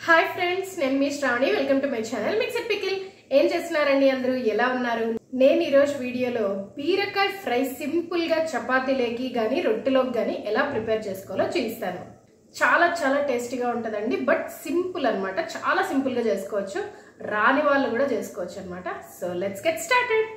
hi friends నేను మీ Sravani welcome to my channel mixer pickle ఏం చేస్తున్నారండి అందరూ ఎలా ఉన్నారు నేను ఈరోజు వీడియోలో బీరకాయ ఫ్రై సింపుల్ గా చపాతీలోకి కానీ రొట్టెలోకి కానీ ఎలా ప్రిపేర్ చేసుకోవాలో చూపిస్తాను చాలా చాలా టేస్టీగా ఉంటుందండి బట్ సింపుల్ అన్నమాట చాలా సింపుల్ గా చేసుకోవచ్చు రాని వాళ్ళు కూడా చేసుకోవచ్చు అనమాట సో లెట్స్ గెట్ స్టార్టెడ్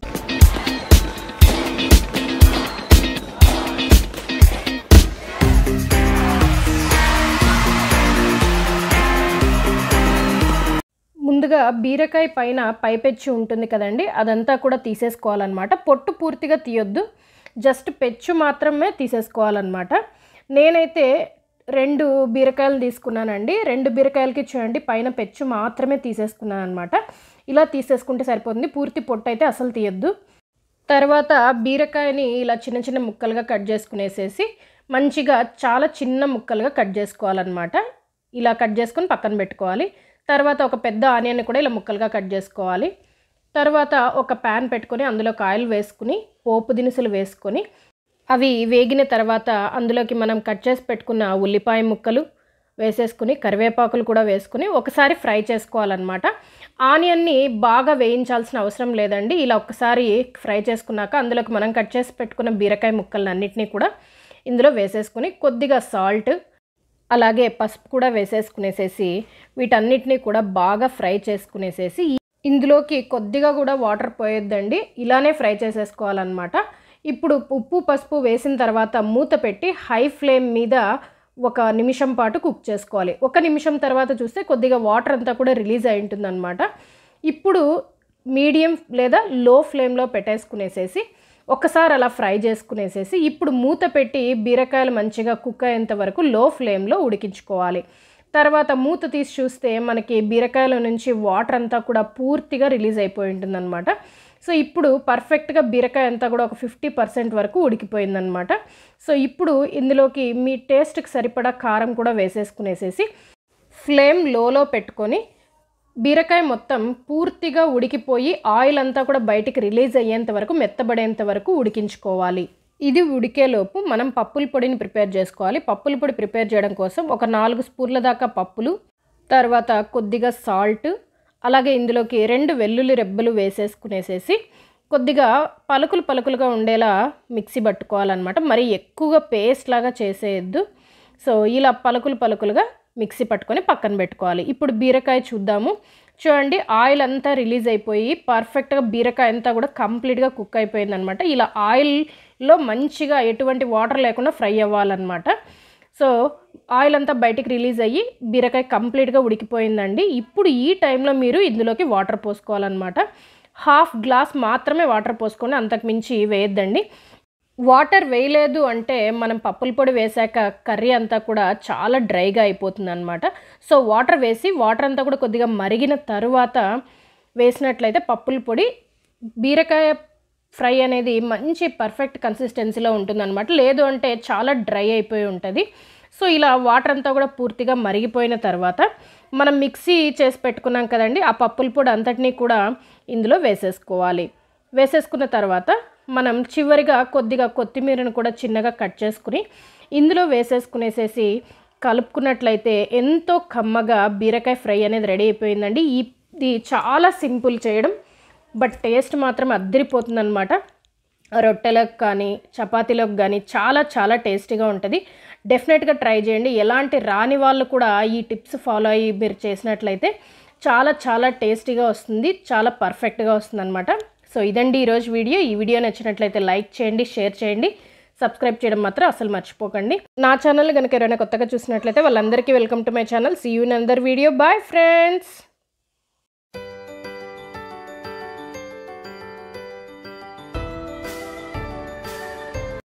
ముందుగా బీరకాయ పైన పైపెచ్చు ఉంటుంది కదండి అదంతా కూడా తీసేసుకోవాలన్నమాట పొట్టు పూర్తిగా తీయొద్దు జస్ట్ పెచ్చు మాత్రమే తీసేసుకోవాలన్నమాట నేనైతే రెండు బీరకాయలు తీసుకున్నానండి రెండు బీరకాయలకి చూడండి పైన పెచ్చు మాత్రమే తీసేసుకున్నాను అనమాట ఇలా తీసేసుకుంటే సరిపోతుంది పూర్తి పొట్టు అయితే అసలు తీయొద్దు తర్వాత బీరకాయని ఇలా చిన్న చిన్న ముక్కలుగా కట్ చేసుకునేసేసి మంచిగా చాలా చిన్న ముక్కలుగా కట్ చేసుకోవాలన్నమాట ఇలా కట్ చేసుకొని పక్కన పెట్టుకోవాలి తర్వాత ఒక పెద్ద ఆనియన్ కూడా ఇలా ముక్కలుగా కట్ చేసుకోవాలి తర్వాత ఒక ప్యాన్ పెట్టుకొని అందులో ఆయిల్ వేసుకుని పోపు దినుసులు వేసుకొని అవి వేగిన తర్వాత అందులోకి మనం కట్ చేసి పెట్టుకున్న ఉల్లిపాయ ముక్కలు వేసేసుకుని కరివేపాకులు కూడా వేసుకుని ఒకసారి ఫ్రై చేసుకోవాలన్నమాట ఆనియన్ని బాగా వేయించాల్సిన అవసరం లేదండి ఇలా ఒకసారి ఫ్రై చేసుకున్నాక అందులోకి మనం కట్ చేసి పెట్టుకున్న బీరకాయ ముక్కలను అన్నిటినీ కూడా ఇందులో వేసేసుకుని కొద్దిగా సాల్ట్ అలాగే పసుపు కూడా వేసేసుకునేసేసి వీటన్నిటిని కూడా బాగా ఫ్రై చేసుకునేసేసి ఇందులోకి కొద్దిగా కూడా వాటర్ పోయొద్దండి ఇలానే ఫ్రై చేసేసుకోవాలన్నమాట ఇప్పుడు ఉప్పు పసుపు వేసిన తర్వాత మూత పెట్టి హై ఫ్లేమ్ మీద ఒక నిమిషం పాటు కుక్ చేసుకోవాలి ఒక నిమిషం తర్వాత చూస్తే కొద్దిగా వాటర్ అంతా కూడా రిలీజ్ అయి ఉంటుందన్నమాట ఇప్పుడు మీడియం లేదా లో ఫ్లేమ్లో పెట్టేసుకునేసేసి ఒకసారి అలా ఫ్రై చేసుకునేసేసి ఇప్పుడు మూత పెట్టి బీరకాయలు మంచిగా కుక్ అయ్యేంత వరకు లో ఫ్లేమ్లో ఉడికించుకోవాలి తర్వాత మూత తీసి చూస్తే మనకి బీరకాయల నుంచి వాటర్ అంతా కూడా పూర్తిగా రిలీజ్ అయిపోయి ఉంటుందన్నమాట సో ఇప్పుడు పర్ఫెక్ట్గా బీరకాయ అంతా కూడా ఒక ఫిఫ్టీ పర్సెంట్ వరకు ఉడికిపోయిందనమాట సో ఇప్పుడు ఇందులోకి మీ టేస్ట్కి సరిపడా కారం కూడా వేసేసుకునేసేసి ఫ్లేమ్ లోలో పెట్టుకొని బీరకాయ మొత్తం పూర్తిగా ఉడికిపోయి ఆయిల్ అంతా కూడా బయటికి రిలీజ్ అయ్యేంత వరకు మెత్తబడేంత వరకు ఉడికించుకోవాలి ఇది ఉడికేలోపు మనం పప్పుల పొడిని ప్రిపేర్ చేసుకోవాలి పప్పుల పొడి ప్రిపేర్ చేయడం కోసం ఒక నాలుగు స్పూన్ల దాకా పప్పులు తర్వాత కొద్దిగా సాల్ట్ అలాగే ఇందులోకి రెండు వెల్లుల్లి రెబ్బలు వేసేసుకునేసేసి కొద్దిగా పలుకులు పలుకులుగా ఉండేలా మిక్సీ పట్టుకోవాలన్నమాట మరి ఎక్కువగా పేస్ట్ లాగా చేసేయద్దు సో ఇలా పలుకులు పలుకులుగా మిక్సీ పట్టుకొని పక్కన పెట్టుకోవాలి ఇప్పుడు బీరకాయ చూద్దాము చూడండి ఆయిల్ అంతా రిలీజ్ అయిపోయి పర్ఫెక్ట్గా బీరకాయ అంతా కూడా కంప్లీట్గా కుక్ అయిపోయిందనమాట ఇలా ఆయిల్లో మంచిగా ఎటువంటి వాటర్ లేకుండా ఫ్రై అవ్వాలన్నమాట సో ఆయిల్ అంతా బయటికి రిలీజ్ అయ్యి బీరకాయ కంప్లీట్గా ఉడికిపోయిందండి ఇప్పుడు ఈ టైంలో మీరు ఇందులోకి వాటర్ పోసుకోవాలన్నమాట హాఫ్ గ్లాస్ మాత్రమే వాటర్ పోసుకొని అంతకు మించి వేయద్దండి వాటర్ వేయలేదు అంటే మనం పప్పుల పొడి వేసాక కర్రీ అంతా కూడా చాలా డ్రైగా అయిపోతుంది అనమాట సో వాటర్ వేసి వాటర్ అంతా కూడా కొద్దిగా మరిగిన తరువాత వేసినట్లయితే పప్పుల పొడి బీరకాయ ఫ్రై అనేది మంచి పర్ఫెక్ట్ కన్సిస్టెన్సీలో ఉంటుందన్నమాట లేదు అంటే చాలా డ్రై అయిపోయి ఉంటుంది సో ఇలా వాటర్ అంతా కూడా పూర్తిగా మరిగిపోయిన తర్వాత మనం మిక్సీ చేసి పెట్టుకున్నాం కదండి ఆ పప్పుల పొడి అంతటినీ కూడా ఇందులో వేసేసుకోవాలి వేసేసుకున్న తర్వాత మనం చివరిగా కొద్దిగా కొత్తిమీరను కూడా చిన్నగా కట్ చేసుకుని ఇందులో వేసేసుకునేసేసి కలుపుకున్నట్లయితే ఎంతో కమ్మగా బీరకాయ ఫ్రై అనేది రెడీ అయిపోయిందండి ఇది చాలా సింపుల్ చేయడం బట్ టేస్ట్ మాత్రం అద్దరిపోతుందన్నమాట రొట్టెలకు కానీ చపాతీలకు కానీ చాలా చాలా టేస్టీగా ఉంటుంది డెఫినెట్గా ట్రై చేయండి ఎలాంటి రాని వాళ్ళు కూడా ఈ టిప్స్ ఫాలో అయ్యి మీరు చేసినట్లయితే చాలా చాలా టేస్టీగా వస్తుంది చాలా పర్ఫెక్ట్గా వస్తుంది అనమాట సో ఇదండి ఈరోజు వీడియో ఈ వీడియో నచ్చినట్లయితే లైక్ చేయండి షేర్ చేయండి సబ్స్క్రైబ్ చేయడం మాత్రం అసలు మర్చిపోకండి నా ఛానల్ కనుక ఎవరైనా కొత్తగా చూసినట్లయితే వాళ్ళందరికీ welcome to my channel see you in another video bye friends